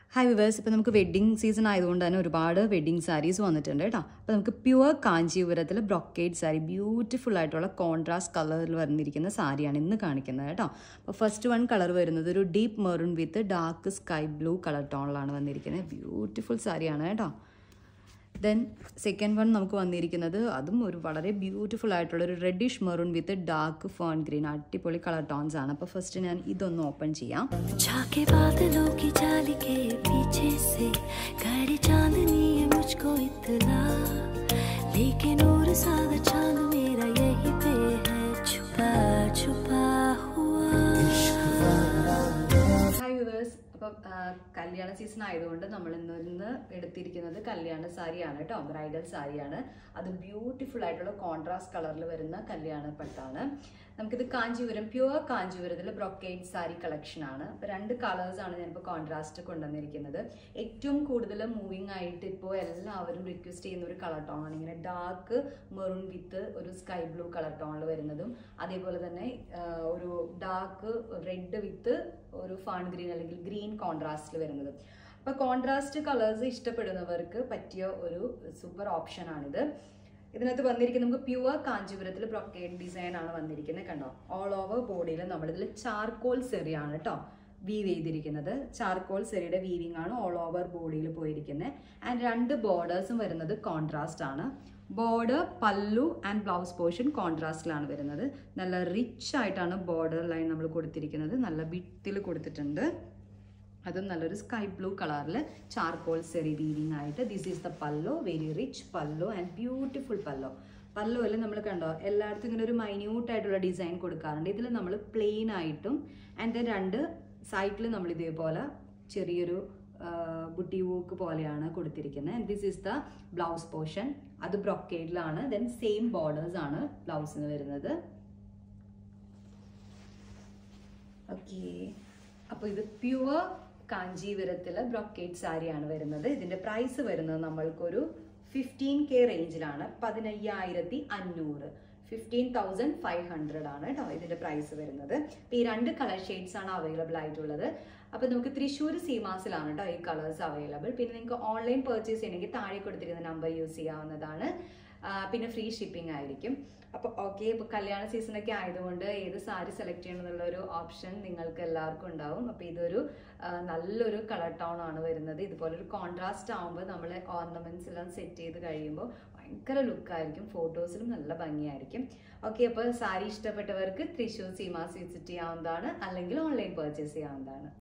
hi viewers ഇപ്പോൾ നമുക്ക് wedding season ആയതുകൊണ്ട് തന്നെ ഒരുപാട് വെഡ്ഡിങ് സാരീസ് വന്നിട്ടുണ്ട് കേട്ടോ അപ്പോൾ നമുക്ക് പ്യുവർ കാഞ്ചീപുരത്തിൽ ബ്രൊക്കേഡ് സാരി ബ്യൂട്ടിഫുൾ ആയിട്ടുള്ള കോൺട്രാസ്റ്റ് കളറിൽ വന്നിരിക്കുന്ന സാരിയാണ് ഇന്ന് കാണിക്കുന്നത് കേട്ടോ അപ്പോൾ ഫസ്റ്റ് വൺ കളർ വരുന്നത് ഒരു deep maroon with dark sky blue colour ടോണിലാണ് വന്നിരിക്കുന്നത് ബ്യൂട്ടിഫുൾ സാരിയാണ് കേട്ടോ ദെൻ സെക്കൻഡ് വൺ നമുക്ക് വന്നിരിക്കുന്നത് അതും ഒരു വളരെ ബ്യൂട്ടിഫുൾ ആയിട്ടുള്ള ഒരു reddish maroon with dark fern green അടിപൊളി കളർ ടോൺസ് ആണ് അപ്പോൾ ഫസ്റ്റ് ഞാൻ ഇതൊന്ന് ഓപ്പൺ ചെയ്യാം झाके बादलों की जाली के पीछे से करे चांदनी है मुझको इतला लेकिन और सादा चांद मेरा यही पे है छुपा छुपा हुआ ഹായ് വിവേഴ്സ് അപ്പം ആ, കല്യാണ സീസൺ ആയതുകൊണ്ട് നമ്മൾ ഇന്ന് ഇന്ന് എടുത്തിരിക്കുന്നത് കല്യാണ സാരിയാണ് കേട്ടോ ബ്രൈഡൽ സാരിയാണ് അത് ബ്യൂട്ടിഫുൾ ആയിട്ടുള്ള കോൺട്രാസ്റ്റ് കളറിൽ വരുന്ന കല്യാണ പട്ടാണ് നമുക്കിത് കാഞ്ചീപുരം പ്യുവർ കാഞ്ചീപുരത്തിൽ ബ്രൊക്കേഡ് സാരി കളക്ഷൻ ആണ് അപ്പോൾ രണ്ട് കളേഴ്സ് ആണ് ഞാനിപ്പോൾ കോൺട്രാസ്റ്റ് കൊണ്ടുവന്നിരിക്കുന്നത് ഏറ്റവും കൂടുതൽ മൂവിങ് ആയിട്ട് ഇപ്പോൾ എല്ലാവരും റിക്വസ്റ്റ് ചെയ്യുന്ന ഒരു കളർ ടോൺ ആണ് ഇങ്ങനെ ഡാർക്ക് മെറൂൺ വിത്ത് ഒരു സ്കൈ ബ്ലൂ കളർ ടോണിൽ വരുന്നതും അതേപോലെ തന്നെ ആ, ഒരു ഡാർക്ക് റെഡ് വിത്ത് ഒരു ഫാൺ ഗ്രീൻ അല്ലെങ്കിൽ ഗ്രീൻ കോൺട്രാസ്റ്റിൽ വരുന്നത് അപ്പോൾ കോൺട്രാസ്റ്റ് കളേഴ്സ് ഇഷ്ടപ്പെടുന്നവർക്ക് പറ്റിയ ഒരു സൂപ്പർ ഓപ്ഷൻ ആണിത് ഇതിനകത്ത് വന്നിരിക്കുന്നത് നമുക്ക് പ്യുവർ കാഞ്ചീപുരത്തിൽ ബ്രൊക്കേഡ് ഡിസൈൻ ആണ് വന്നിരിക്കുന്നത് കണ്ടോ ഓൾ ഓവർ ബോഡിയിൽ നമ്മളിതിൽ ചാർക്കോൾ സെറിയാണ് കേട്ടോ വീവ് ചെയ്തിരിക്കുന്നത് ചാർക്കോൾ സെറിയുടെ വീവിംഗ് ആണ് ഓൾ ഓവർ ബോഡിയിൽ പോയിരിക്കുന്നത് ആൻഡ് രണ്ട് ബോർഡേഴ്സും വരുന്നത് കോൺട്രാസ്റ്റ് ആണ് ബോർഡർ പല്ലു ആൻഡ് ബ്ലൗസ് പോർഷൻ കോൺട്രാസ്റ്റിലാണ് വരുന്നത് നല്ല റിച്ച് ആയിട്ടാണ് ബോർഡർ ലൈൻ നമ്മൾ കൊടുത്തിരിക്കുന്നത് നല്ല വിത്തിൽ കൊടുത്തിട്ടുണ്ട് അതും നല്ലൊരു സ്കൈ ബ്ലൂ കളറിൽ ചാർക്കോൾ സെറി വീവിംഗ് ആയിട്ട് this is the pallu very rich pallu and beautiful pallu പല്ലോയിൽ നമ്മൾ കണ്ടോ എല്ലായിടത്തും ഇങ്ങനെ ഒരു മൈന്യൂട്ട് ആയിട്ടുള്ള ഡിസൈൻ കൊടുക്കാറുണ്ട് ഇതിൽ നമ്മൾ പ്ലെയിൻ ആയിട്ടും ആൻഡ് രണ്ട് സൈഡിൽ നമ്മൾ ഇതേപോലെ ചെറിയൊരു ബുട്ടി വൂക്ക് പോലെയാണ് കൊടുത്തിരിക്കുന്നത് and this is the blouse portion അത് ബ്രൊക്കേഡിലാണ് ദെൻ സെയിം ബോർഡേഴ്സ് ആണ് ബ്ലൗസിന് വരുന്നത് ഓക്കെ അപ്പോൾ ഇത് പ്യുവർ കാഞ്ചീപുരത്തിലെ ബ്രൊക്കേഡ് സാരിയാണ് വരുന്നത് ഇതിന്റെ പ്രൈസ് വരുന്നത് നമ്മൾക്കൊരു ഫിഫ്റ്റീൻ കെ റേഞ്ചിലാണ് പതിനയ്യായിരത്തി അഞ്ഞൂറ് ഫിഫ്റ്റീൻ തൗസൻഡ് ഫൈവ് ഹൺഡ്രഡ് ആണ് കേട്ടോ ഇതിന്റെ പ്രൈസ് വരുന്നത് അപ്പോൾ ഈ രണ്ട് കളർ ഷെയ്ഡ്സ് ആണ് അവൈലബിൾ ആയിട്ടുള്ളത് അപ്പോൾ നമുക്ക് തൃശ്ശൂർ സീമാസിലാണ് കേട്ടോ ഈ കളേഴ്സ് അവൈലബിൾ പിന്നെ നിങ്ങൾക്ക് ഓൺലൈൻ പർച്ചേസ് ചെയ്യണമെങ്കിൽ താഴെ കൊടുത്തിരിക്കുന്ന നമ്പർ യൂസ് ചെയ്യാവുന്നതാണ് ആ, പിന്നെ ഫ്രീ ഷിപ്പിംഗ് ആയിരിക്കും അപ്പോൾ ഓക്കെ ഇപ്പോൾ കല്യാണ സീസണൊക്കെ ആയതുകൊണ്ട് ഏത് സാരി സെലക്ട് ചെയ്യണം എന്നുള്ള ഒരു ഓപ്ഷൻ നിങ്ങൾക്ക് എല്ലാവർക്കും ഉണ്ടാവും അപ്പോൾ ഇതൊരു ആ, നല്ലൊരു കളർ ടൗൺ ആണ് വരുന്നത് ഇതുപോലെ ഒരു കോൺട്രാസ്റ്റ് ആകുമ്പോൾ നമ്മൾ ഓർണമെന്റ്സ് എല്ലാം സെറ്റ് ചെയ്ത് കഴിയുമ്പോൾ ഭയങ്കര ലുക്കായിരിക്കും ഫോട്ടോസിലും നല്ല ഭംഗിയായിരിക്കും ഓക്കെ അപ്പോൾ സാരി ഇഷ്ടപ്പെട്ടവർക്ക് തൃശ്ശൂർ സീമാസ് വിസിറ്റ് ചെയ്യാവുന്നതാണ് അല്ലെങ്കിൽ ഓൺലൈൻ പർച്ചേസ് ചെയ്യാവുന്നതാണ്